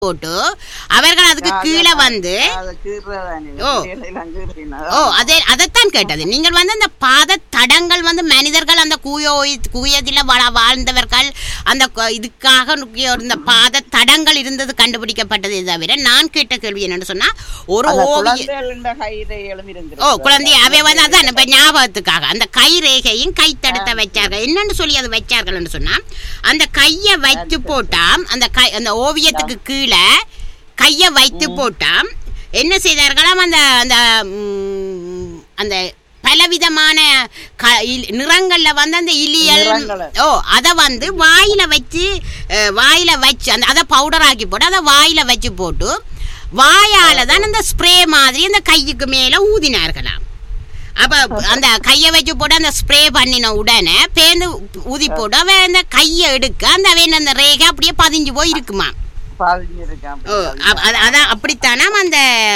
போட்டு அவர்கள் அதுக்கு கீழே வந்து அதை கீறுறதானே, ஓ. கீரையெல்லாம் கீறினா. ஓ அதே அதைத்தான் கேட்டது நீங்கள் வந்து அந்த பாத தடங்கள் வந்து மனிதர்கள் அந்த கூயோ கூயத்தில் வாழ வாழ்ந்தவர்கள் அந்த க- இதுக்காக நுக்கிய இந்த பாத தடங்கள் இருந்தது கண்டுபிடிக்கப்பட்டதே தவிர நான் கேட்ட கேள்வி என்னன்னு சொன்னா ஒரு அந்த ஓவிய குழந்தைகள் இந்த கைரேகைகளும் ஓ இருந்திருக்கு. குழந்தை அவை வந்து அதான் இப்ப ஞாபகத்துக்காக அந்த கை ரேகையும் கை தடுத்த வச்சார்கள் என்னன்னு சொல்லி அது வச்சார்கள்னு சொன்னா அந்த கையை வைத்து போட்டா அந்த கை அந்த ஓவியத்துக்கு கீழே கையை வைத்து போட்டா என்ன செய்தார்களாம் அந்த அந்த ம், அந்த பலவிதமான க இல்- நிறங்கள்ல வந்து அந்த இலியல் நிறங்களை. ஓ அதை வந்து வாயில வச்சு அஹ், வாயில வச்சு அந்த அதை பவுடர் ஆக்கி போட்டு அதை வாயில வச்சு போட்டு வாயால தான் அந்த ஸ்ப்ரே மாதிரி அந்த கையுக்கு மேல ஊதினார்களாம் அப்ப அந்த கையை வச்சு போட்டு அந்த ஸ்ப்ரே பண்ணின உடனே பேந்து ஊதி போட்டு அவன் அந்த கையை எடுக்க அந்த அவன் அந்த ரேகை அப்படியே பதிஞ்சு போய் இருக்குமா பதிஞ்சிருக்கான் ஓ அ- அ- அதான் அப்படித்தானாம் அந்த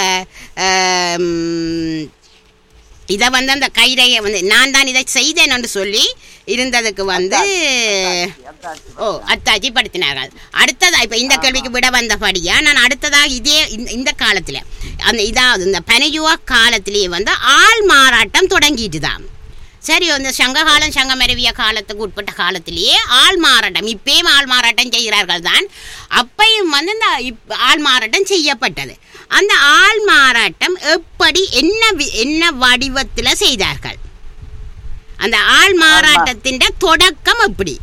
இதை வந்து அந்த கைரையை வந்து நான் தான் இதை செய்தேன்னு சொல்லி இருந்ததுக்கு வந்து அத்தாச்சி. ஓ அத்தாச்சி படுத்தினார்கள் அடுத்ததா இப்ப இந்த கேள்விக்கு விட வந்தபடியா நான் அடுத்ததாக இதே இந்த- இந்த காலத்துல அந்த இதாவது இந்த பனையுவா காலத்திலேயே வந்து ஆள் மாறாட்டம் தொடங்கிட்டு தான் சரி இந்த சங்ககாலம் சங்கமரவிய காலத்துக்கு உட்பட்ட காலத்திலேயே ஆள் மாறாட்டம் இப்பயும் ஆள் மாறாட்டம் செய்கிறார்கள் தான் அப்பையும் வந்து இந்த இப்- ஆள் மாறாட்டம் செய்யப்பட்டது அந்த ஆள் மாறாட்டம் எப்படி என்ன வி- என்ன வடிவத்துல செய்தார்கள் அந்த ஆள் மாறாட்டத்தின் தொடக்கம் எப்படி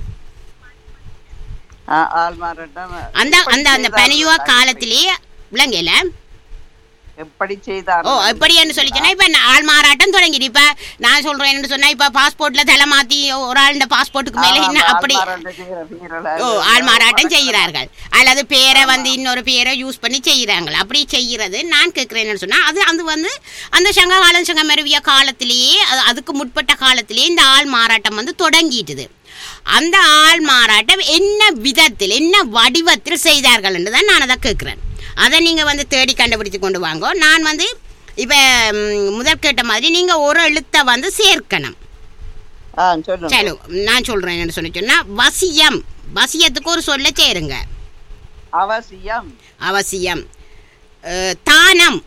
ஆ, ஆள் மாறாட்டம் அந்த எப்படி அந்த அந்த செய்தார்கள்? பனையுவா காலத்திலேயே விளங்கல எப்படி செய்தார் ஓ எப்படின்னு சொல்லி சொன்னா இப்ப நான் ஆள் மாறாட்டம் தொடங்கிடு இப்ப நான் சொல்றேன் என்ன சொன்னா இப்ப பாஸ்போர்ட்ல தலை மாத்தி ஒரு ஆள் இந்த பாஸ்போர்ட்டுக்கு மேல என்ன அப்படி ஓ ஆள் மாறாட்டம் செய்கிறார்கள் அல்லது பேரை வந்து இன்னொரு பேரை யூஸ் பண்ணி செய்கிறாங்க அப்படி செய்கிறது நான் கேட்கிறேன்னு சொன்னா அது அது வந்து அந்த சங்ககாலம் சங்கமருவிய காலத்திலேயே அது- அதுக்கு முற்பட்ட காலத்திலேயே இந்த ஆள் மாறாட்டம் வந்து தொடங்கிட்டுது அந்த ஆள் மாறாட்டம் என்ன விதத்தில் என்ன வடிவத்தில் செய்தார்கள் என்று தான் நான் அதை கேட்கிறேன் அதை நீங்க வந்து தேடி கண்டுபிடிச்சு கொண்டு வாங்க நான் வந்து இப்ப ம், முதல் கேட்ட மாதிரி நீங்க ஒரு எழுத்தை வந்து சேர்க்கணும் ஆ சொல்லுங்க சரி நான் சொல்றேன் என்ன சொல்லி சொன்னா வசியம் வசியத்துக்கு ஒரு சொல்ல சேருங்க அவசியம் அவசியம் அஹ், தானம்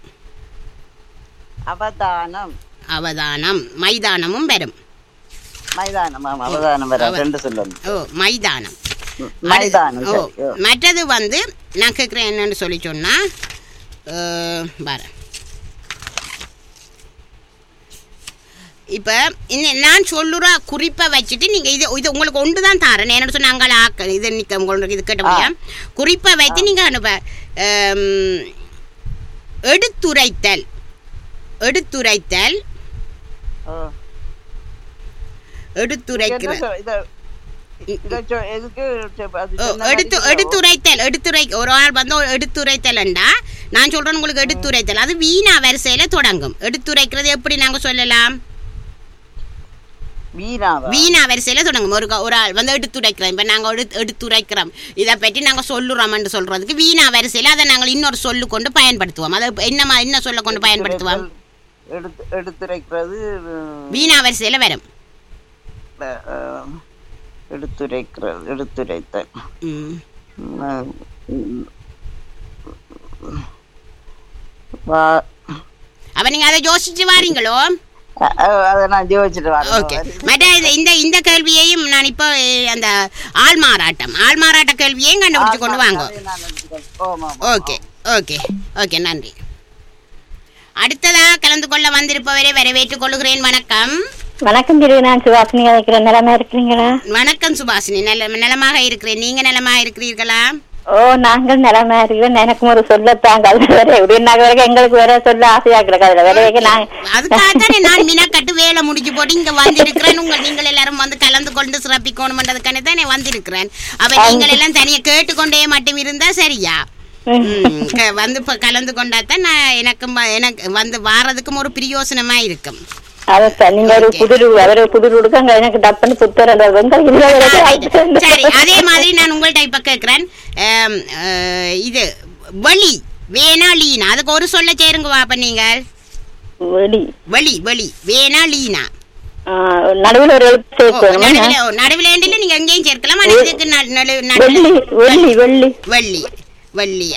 அவதானம் அவதானம் மைதானமும் வரும் மைதானம் ஆமா அவதானம் வர அவ- ரெண்டு சொல்லணும் ஓ மைதானம் மைதானம் ஓ சரி ஓ. மற்றது வந்து நான் கேட்குறேன் என்னன்னு சொல்லி சொன்னா அஹ், வரேன் இப்போ இந்த நான் சொல்லுற குறிப்பை வச்சுட்டு நீங்கள் இது இது உங்களுக்கு ஒன்று தான் தரேன் என்ன சொன்ன அங்கே ஆக்க இது நிற்க உங்களுக்கு இது கேட்ட முடியும் குறிப்பை வைத்து நீங்கள் அனுப்ப அம், எடுத்துரைத்தல் எடுத்துரைத்தல் ஓ. எடுத்துரைக்கிற என்ன சொல்- இத- இத சொ- எதுக்கு சொ- அது ஓ, சொன்ன எடுத்து மாதிரி எடுத்துரைத்தல் எடுத்துரை ஒரு ஆள் வந்து ஒரு எடுத்துரைத்தல்ண்டா நான் சொல்றேன் உங்களுக்கு எடுத்துரைத்தல் அது வீணா வரிசையில தொடங்கும் எடுத்துரைக்கிறது எப்படி நாங்க சொல்லலாம் வீணாவா வீணா வரிசையில தொடங்கும் ஒரு க- ஒரு ஆள் வந்து எடுத்துரைக்கிறோம் இப்ப நாங்க எடுத்து எடுத்துரைக்கிறோம் இதை பற்றி நாங்க சொல்லுறோம்னு சொல்றதுக்கு வீணா வரிசையில அதை நாங்கள் இன்னொரு சொல்லு கொண்டு பயன்படுத்துவோம் அதை என்ன மா- என்ன சொல்ல கொண்டு பயன்படுத்துவோம் எடுத்து எடுத்துரைக்கிறது உம், வீணா வரிசையில வரும் அஹ், எடுத்துரைக்கிறது எடுத்துரைத்தல் ம். உம், உம், வா- அப்ப நீங்க அதை யோசிச்சு வாரீங்களோ அஹ், அஹ், அதை நான் ஜோதிச்சுட்டு ஓகே வரேன் மற்ற இந்த- இந்த இந்த கேள்வியையும் நான் இப்போ அஹ், அந்த ஆள் மாறாட்டம் ஆள் மாறாட்ட கேள்வியையும் கண்டுபிடிச்சு கொண்டு வாங்க அதை நான் எடுத்துக்கிறேன். ஆமா, ஆமா. ஓகே ஓகே ஓகே நன்றி அடுத்ததா கலந்து கொள்ள வந்திருப்பவரை வரவேற்றுக் கொள்கிறேன் வணக்கம் வணக்கம் திரு நான் சுவாசினி அழைக்கிறேன் நிலமா இருக்கிறீங்களா வணக்கம் சுபாஷினி நல்ல நலமாக இருக்கிறேன் நீங்க நலமாக இருக்கிறீர்களா ஓ நாங்கள் நிலமா இருக்கிறோம் எனக்கும் ஒரு சொல்லத்தாங்க அதுல வேற எப்படின்னாக்க வரைக்கும் எங்களுக்கு வேற சொல்ல ஆசையா கிடக்கு அதுல வேற நாங்க அதுக்காகத்தானே நான் மினக்கட்டு வேலை முடிச்சு போட்டு இங்க வந்திருக்கிறேன் உங்கள் நீங்கள் எல்லாரும் வந்து கலந்து கொண்டு சிறப்பிக்கணும்ன்றதுக்கான தானே வந்திருக்கிறேன் அப்ப நீங்கள் எல்லாம் தனியா கேட்டுக்கொண்டே மட்டும் இருந்தா சரியா ம், க- வந்து இப்ப கலந்து கொண்டாதான் நான் எனக்கும் வ- எனக்கு வந்து வாரதுக்கும் ஒரு பிரயோசனமா இருக்கும் அதான் நீங்க ஒரு புதிர் அவரு புதிர் கொடுக்காங்க எனக்கு டப்புன்னு புத்தர் அந்த வெங்காயம் இல்ல வரைக்கும் சரி அதே மாதிரி நான் உங்கள்ட்ட இப்ப கேக்குறேன் ஆம், அஹ், இது வழி வேணா லீனா அதுக்கு ஒரு சொல்ல சேருங்க வாப்ப நீங்கள் வெடி வழி வழி வேணா லீனா ஆ, நடுவுல ஒரு எழுத்து ஓ, சேர்க்கணும் நடுவுல ஓ, நடுவுல ஏண்டில நீங்க எங்கேயும் சேர்க்கலாம் ஆனா இதுக்கு நடு- நடு- நடுவுல வெள்ளி வெள்ளி வெள்ளி வள்ளி வெள்ளி